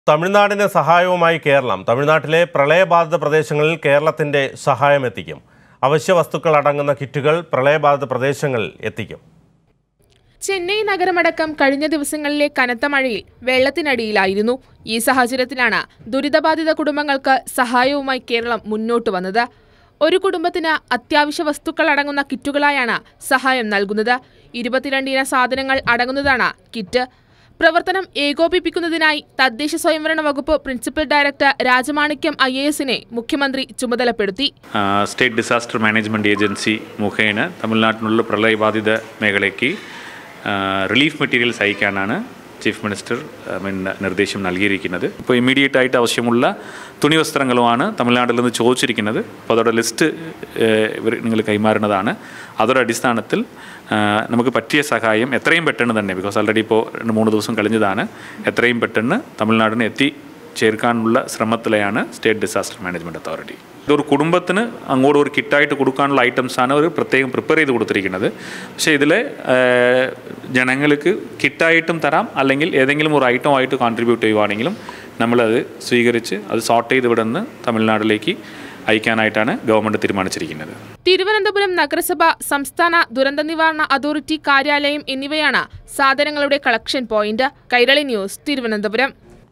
തമിഴ്നാടിന് സഹായവുമായി കേരളം തമിഴ്നാട്ടിലെ പ്രളയബാധിത പ്രദേശങ്ങളിൽ കേരളത്തിന്റെ സഹായം എത്തിക്കും അവശ്യ വസ്തുക്കൾ അടങ്ങുന്ന കിറ്റുകൾ പ്രളയബാധിത പ്രദേശങ്ങളിൽ എത്തിക്കും ചെന്നൈ നഗരമടക്കം കഴിഞ്ഞ ദിവസങ്ങളിലെ കനത്ത മഴയിൽ വെള്ളത്തിനടിയിലായിരുന്നു ഈ സാഹചര്യത്തിലാണ് ദുരിതബാധിത കുടുംബങ്ങൾക്ക് സഹായവുമായി കേരളം മുന്നോട്ട് വന്നത് ഒരു കുടുംബത്തിന് അത്യാവശ്യ വസ്തുക്കൾ അടങ്ങുന്ന കിറ്റുകളായാണ് സഹായം നൽകുന്നത് ഇരുപത്തിരണ്ടിന സാധനങ്ങൾ അടങ്ങുന്നതാണ് കിറ്റ് പ്രവർത്തനം ഏകോപിപ്പിക്കുന്നതിനായി തദ്ദേശ സ്വയംഭരണ വകുപ്പ് principal director Rajamanickam I A എസിനെ മുഖ്യമന്ത്രി ചുമതലപ്പെടുത്തി ആ, സ്റ്റേറ്റ് ഡിസാസ്റ്റർ മാനേജ്മെൻറ്റ് ഏജൻസി മുഖേന തമിഴ്നാട്ടിനുള്ള പ്രളയബാധിത മേഖലയ്ക്ക് ആ, റിലീഫ് മെറ്റീരിയൽസ് അയക്കാനാണ് ചീഫ് മിനിസ്റ്റർ ഐ മീൻ നിർദ്ദേശം നൽകിയിരിക്കുന്നത് ഇപ്പോൾ ഇമ്മീഡിയറ്റ് ആയിട്ട് ആവശ്യമുള്ള തുണി വസ്ത്രങ്ങളുമാണ് തമിഴ്നാട്ടിൽ നിന്ന് ചോദിച്ചിരിക്കുന്നത് അപ്പോൾ അതോടെ ലിസ്റ്റ് ഇവർ നിങ്ങൾ കൈമാറുന്നതാണ് അതോടെ അടിസ്ഥാനത്തിൽ ആ, നമുക്ക് പറ്റിയ സഹായം എത്രയും പെട്ടെന്ന് തന്നെ ബിക്കോസ് ഓൾറെഡി ഇപ്പോൾ രണ്ട് മൂന്ന് ദിവസം കഴിഞ്ഞതാണ് എത്രയും പെട്ടെന്ന് തമിഴ്നാടിന് എത്തി ചേർക്കാനുള്ള ശ്രമത്തിലെയാണ് സ്റ്റേറ്റ് ഡിസാസ്റ്റർ മാനേജ്മെൻറ്റ് അതോറിറ്റി ഇതൊരു കുടുംബത്തിന് അങ്ങോട്ട് ഒരു കിറ്റായിട്ട് കൊടുക്കാനുള്ള ഐറ്റംസാണ് ഒരു പ്രത്യേകം പ്രിപ്പയർ ചെയ്ത് കൊടുത്തിരിക്കുന്നത് പക്ഷേ ഇതിൽ ജനങ്ങൾക്ക് കിറ്റായിട്ടും തരാം അല്ലെങ്കിൽ ഏതെങ്കിലും ഒരു ഐറ്റം ആയിട്ട് കോൺട്രിബ്യൂട്ട് ചെയ്യുവാണെങ്കിലും നമ്മളത് സ്വീകരിച്ച് അത് സോർട്ട് ചെയ്ത് ഇവിടെ നിന്ന് തമിഴ്നാട്ടിലേക്ക് അയക്കാനായിട്ടാണ് ഗവൺമെൻറ് തീരുമാനിച്ചിരിക്കുന്നത് തിരുവനന്തപുരം നഗരസഭ സംസ്ഥാന ദുരന്ത നിവാരണ അതോറിറ്റി കാര്യാലയം എന്നിവയാണ് സാധനങ്ങളുടെ collection point Kairali news Thiruvananthapuram